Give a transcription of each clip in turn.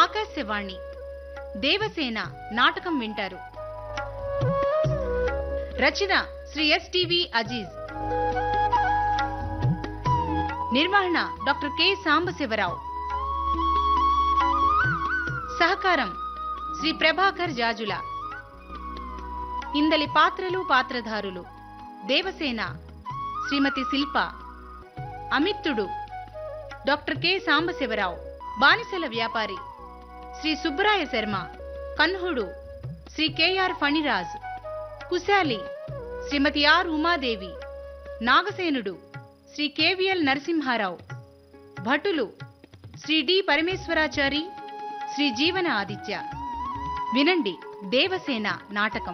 ఆకాశవాణి దేవసేన నాటకం వింటారు రచన శ్రీ ఎస్ టివి అజీజ్ నిర్వహణ డాక్టర్ కె సాంబశివరావు సహకారం శ్రీ ప్రభాకర్ జాజుల ఇందలి పాత్రలు పాత్రధారులు దేవసేన శ్రీమతి శిల్ప అమిత్తుడు డాక్టర్ కె సాంబశివరావు బానిసల వ్యాపారి శ్రీ సుబ్బరాయ శర్మ కన్హుడు శ్రీ కెఆర్ ఫణిరాజ్ కుశాలి శ్రీమతి ఆర్ ఉమాదేవి నాగసేనుడు శ్రీ కెవిఎల్ నరసింహారావు భటులు శ్రీ డి పరమేశ్వరాచారి శ్రీ జీవన ఆదిత్య వినండి దేవసేన నాటకం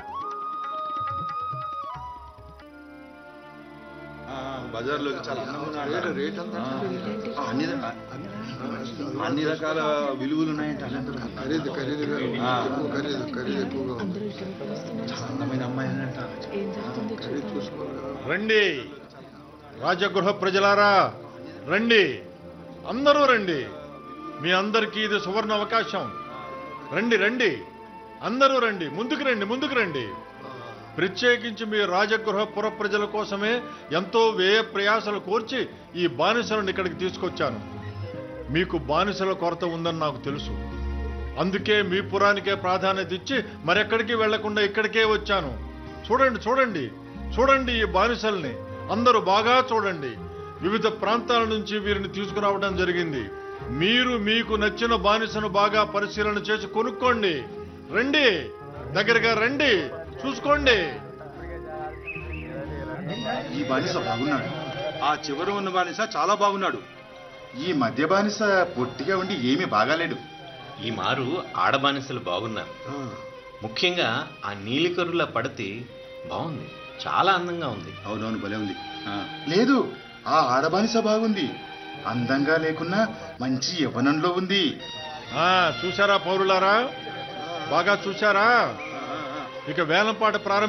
బజార్లోకి చాలా అందంగా ఉన్నాడు. ఆ, అన్ని ర- అన్ని రకాల విలువలు ఉన్నాయంట ఖరీదు ఖరీదు ఆ. ఎక్కువ ఖరీదు ఖరీదు ఎక్కువగా ఉంది చాలా అందమైన అమ్మాయి అంట ఖరీదు చూసుకోవాలి కదా. రండి రాజగృహ ప్రజలారా రండి అందరూ రండి మీ అందరికీ ఇది సువర్ణ అవకాశం రండి రండి అందరూ రండి ముందుకు రండి ముందుకు రండి ప్రత్యేకించి మీ రాజగృహ పుర ప్రజల కోసమే ఎంతో వ్యయ ప్రయాసలు కోర్చి ఈ బానిసలను ఇక్కడికి తీసుకొచ్చాను మీకు బానిసల కొరత ఉందని నాకు తెలుసు అందుకే మీ పురానికే ప్రాధాన్యత ఇచ్చి మరెక్కడికి వెళ్లకుండా ఇక్కడికే వచ్చాను చూడండి చూడండి చూడండి ఈ బానిసల్ని అందరూ బాగా చూడండి వివిధ ప్రాంతాల నుంచి వీరిని తీసుకురావడం జరిగింది మీరు మీకు నచ్చిన బానిసను బాగా పరిశీలన చేసి కొనుక్కోండి రండి దగ్గరగా రండి చూసుకోండి ఈ బానిస బాగున్నాడు ఆ చివర ఉన్న బానిస చాలా బాగున్నాడు ఈ మధ్య బానిస పొట్టిగా ఉండి ఏమీ బాగాలేడు ఈ మారు ఆడబానిసలు బాగున్నారు ఆ, ముఖ్యంగా ఆ నీలికరుల పడతి బాగుంది చాలా అందంగా ఉంది అవునవును భలే ఉంది ఆ, లేదు ఆ ఆడబానిస బాగుంది అందంగా లేకున్నా మంచి యవ్వనంలో ఉంది ఆ చూసారా పౌరులారా బాగా చూసారా ఇక వేలంపాట ప్రారంభ